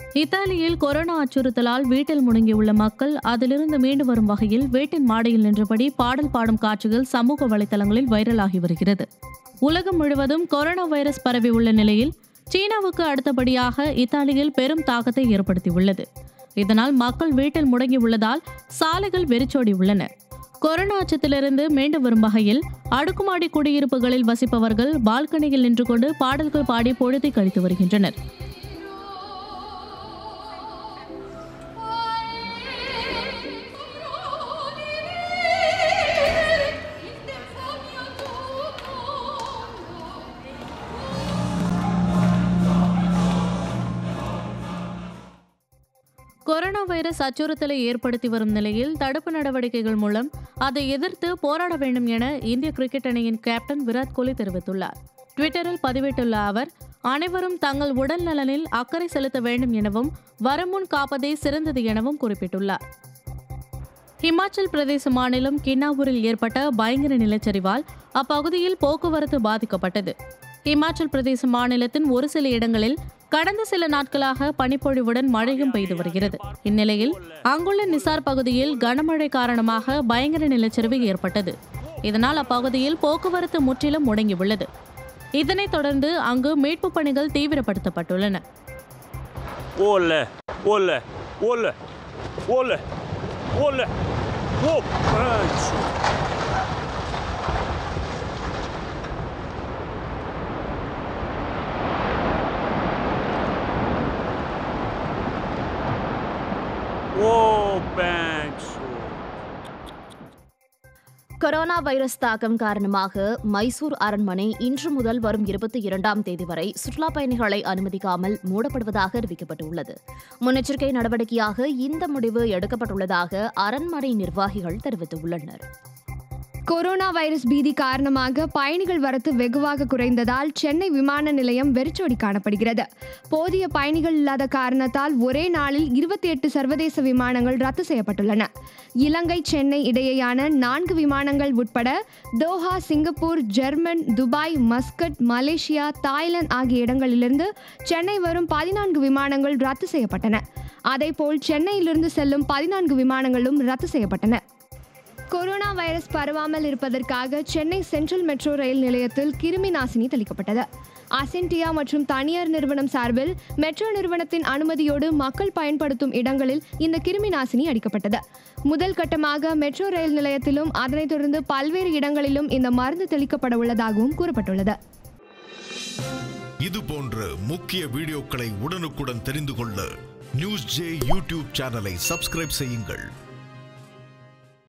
இத்தாலியில் கொரோனா அச்சுறுத்தலால் வீட்டில் முடங்கியுள்ள மக்கள் அதிலிருந்து மீண்டு வரும் வகையில் வீட்டின் மாடியில் நின்றபடி பாடல் பாடும் காட்சிகள் சமூக வலைதளங்களில் வைரலாகி வருகிறது உலகம் முழுவதும் கொரோனா வைரஸ் பரவி உள்ள நிலையில் சீனாவுக்கு அடுத்தபடியாக இத்தாலியில் பெரும் தாக்கத்தை ஏற்படுத்தியுள்ளது இதனால் மக்கள் வீட்டில் முடங்கியுள்ளதால் சாலைகள் வெறிச்சோடி உள்ளன கொரோனா அச்சத்திலிருந்து மீண்டு வரும் வகையில் அடுக்குமாடி குடியிருப்புகளில் வசிப்பவர்கள் பால்கனியில் நின்று கொண்டு பாடல்கள் பாடி பொழுதை கழித்து வருகின்றனர் கொரோனா வைரஸ் அச்சுறுத்தலை ஏற்படுத்தி வரும் நிலையில் தடுப்பு நடவடிக்கைகள் மூலம் அதை எதிர்த்து போராட வேண்டும் என இந்திய கிரிக்கெட் அணியின் கேப்டன் விராட் கோலி தெரிவித்துள்ளார் ட்விட்டரில் பதிவிட்டுள்ள அவர் அனைவரும் தங்கள் உடல் நலனில் அக்கறை செலுத்த வேண்டும் எனவும் வரமுன் காப்பதே சிறந்தது எனவும் குறிப்பிட்டுள்ளார் ஹிமாச்சல் பிரதேச மாநிலம் கின்னாவூரில் ஏற்பட்ட பயங்கர நிலச்சரிவால் அப்பகுதியில் போக்குவரத்து பாதிக்கப்பட்டது ஹிமாச்சல் பிரதேச மாநிலத்தின் ஒரு சில இடங்களில் கடந்த சில நாட்களாக பனிப்பொழிவுடன் மழையும் பெய்து வருகிறது இந்நிலையில் அங்குள்ள நிசார் பகுதியில் கனமழை காரணமாக பயங்கர நிலச்சரிவு ஏற்பட்டது இதனால் அப்பகுதியில் போக்குவரத்து முற்றிலும் முடங்கியுள்ளது இதனைத் தொடர்ந்து அங்கு மீட்புப் பணிகள் தீவிரப்படுத்தப்பட்டுள்ளன Olè, olè, olè, olè, olè. Oh, penso. Oh, penso. Corona virus தாக்கம் காரணமாக மைசூர் அரண்மனை இன்று முதல் வரும் இருபத்தி இரண்டாம் தேதி வரை சுற்றுலாப் பயணிகளை அனுமதிக்காமல் மூடப்படுவதாக அறிவிக்கப்பட்டுள்ளது முன்னெச்சரிக்கை நடவடிக்கையாக இந்த முடிவு எடுக்கப்பட்டுள்ளதாக அரண்மனை நிர்வாகிகள் தெரிவித்துள்ளனர் கொரோனா வைரஸ் பீதி காரணமாக பயணிகள் வரத்து வெகுவாக குறைந்ததால் சென்னை விமான நிலையம் வெறிச்சோடி காணப்படுகிறது போதிய பயணிகள் இல்லாத காரணத்தால் ஒரே நாளில் இருபத்தி எட்டு சர்வதேச விமானங்கள் ரத்து செய்யப்பட்டுள்ளன இலங்கை சென்னை இடையேயான நான்கு விமானங்கள் உட்பட Doha Singapore German Dubai Muscat Malaysia Thailand ஆகிய இடங்களிலிருந்து சென்னை வரும் பதினான்கு விமானங்கள் ரத்து செய்யப்பட்டன அதேபோல் சென்னையிலிருந்து செல்லும் பதினான்கு விமானங்களும் ரத்து செய்யப்பட்டன கொரோனா வைரஸ் பரவாமல் இருப்பதற்காக சென்னை சென்ட்ரல் மெட்ரோ ரயில் நிலையத்தில் கிருமி நாசினி தெளிக்கப்பட்டது அசென்டியா மற்றும் தனியார் நிறுவனம் சார்பில் மெட்ரோ நிறுவனத்தின் அனுமதியோடு மக்கள் பயன்படுத்தும் இடங்களில் இந்த கிருமி நாசினி அடிக்கப்பட்டது முதல் கட்டமாக மெட்ரோ ரயில் நிலையத்திலும் அதனைத் தொடர்ந்து பல்வேறு இடங்களிலும் இந்த மருந்து தெளிக்கப்பட உள்ளதாகவும் கூறப்பட்டுள்ளது இது போன்ற முக்கிய வீடியோக்களை உடனுக்குடன் தெரிந்து கொள்ள நியூஸ் ஜே யூடியூப் சேனலை சப்ஸ்கிரைப் செய்யுங்கள்